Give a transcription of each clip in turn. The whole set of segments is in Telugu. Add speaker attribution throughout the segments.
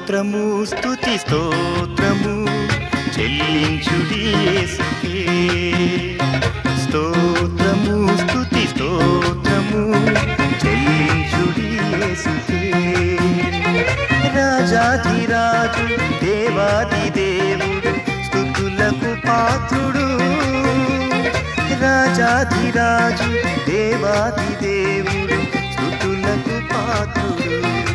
Speaker 1: స్తోత్రము స్తుతి స్తోత్రము చెల్లించుడి యేసుకే స్తోత్రము స్తుతి స్తోత్రము చెల్లించుడి యేసుకే రాజాధిరాజు దేవాది దేవుడు స్తుతులకు పాత్రుడు రాజాధిరాజు దేవాది దేవుడు స్తుతులకు పాత్రుడు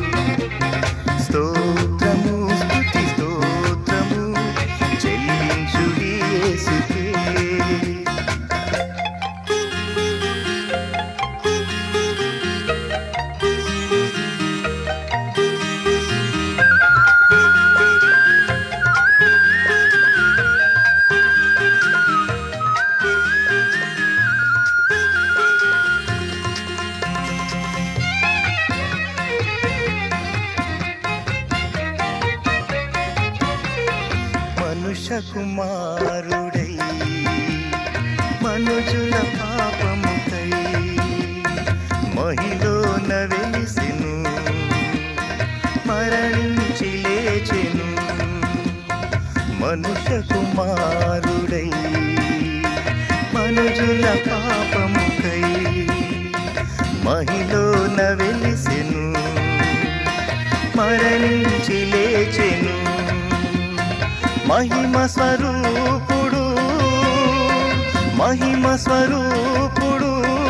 Speaker 1: స్తోత్రము స్తుతి స్తోత్రము చెల్లించుడి యేసుకే మనుష్య కుమారుడై మనుజుల పాపముకై మహిళన వెలిసెను మరణించి లేచెను మనుష్య కుమారుడై మనుజుల పాపముకై మహిళన వెలిసెను మరణించి లేచెను మహిమ స్వరూపుడు మహిమ స్వరూపుడు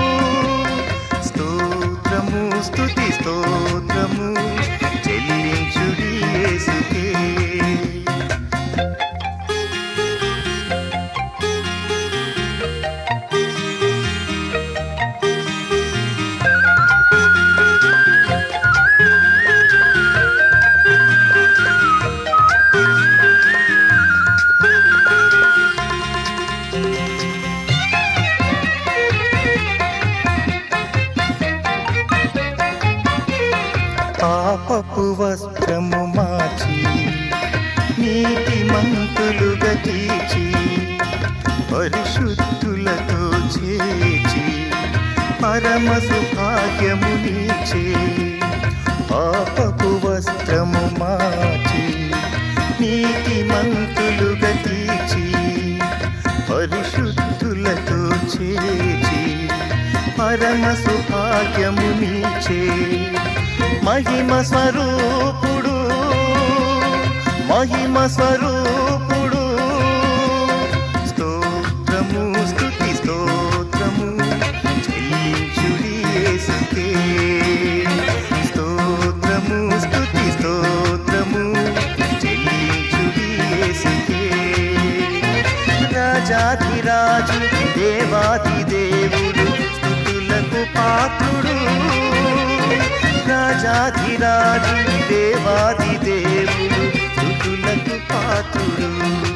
Speaker 1: స్తోత్రము స్తుతి స్తోత్రము చెల్లించుడి యేసుకే పాపపు వస్త్రము మార్చి నీతి మంతులుగా తీర్చి పరిశుద్ధులతో చేర్చి పరమ సుభాగ్యము నీచే పాపపు వస్త్రము మార్చి నీతి మంతులుగా తీర్చి పరిశుద్ధులతో చేర్చి పరమ సుభాగ్యము నీచే మహిమ స్వరూపుడు మహిమ స్వరూపుడు స్తోత్రము స్తుతి స్తోత్రము చెల్లించుడి యేసుకే స్తోత్రము స్తుతి స్తోత్రము చెల్లించుడి యేసుకే రాజాధిరాజు దేవాది దేవుడు స్తుతులకు పాత్రుడు రాజాధిరాజు దేవాది దేవుడు స్తుతులకు పాత్రుడు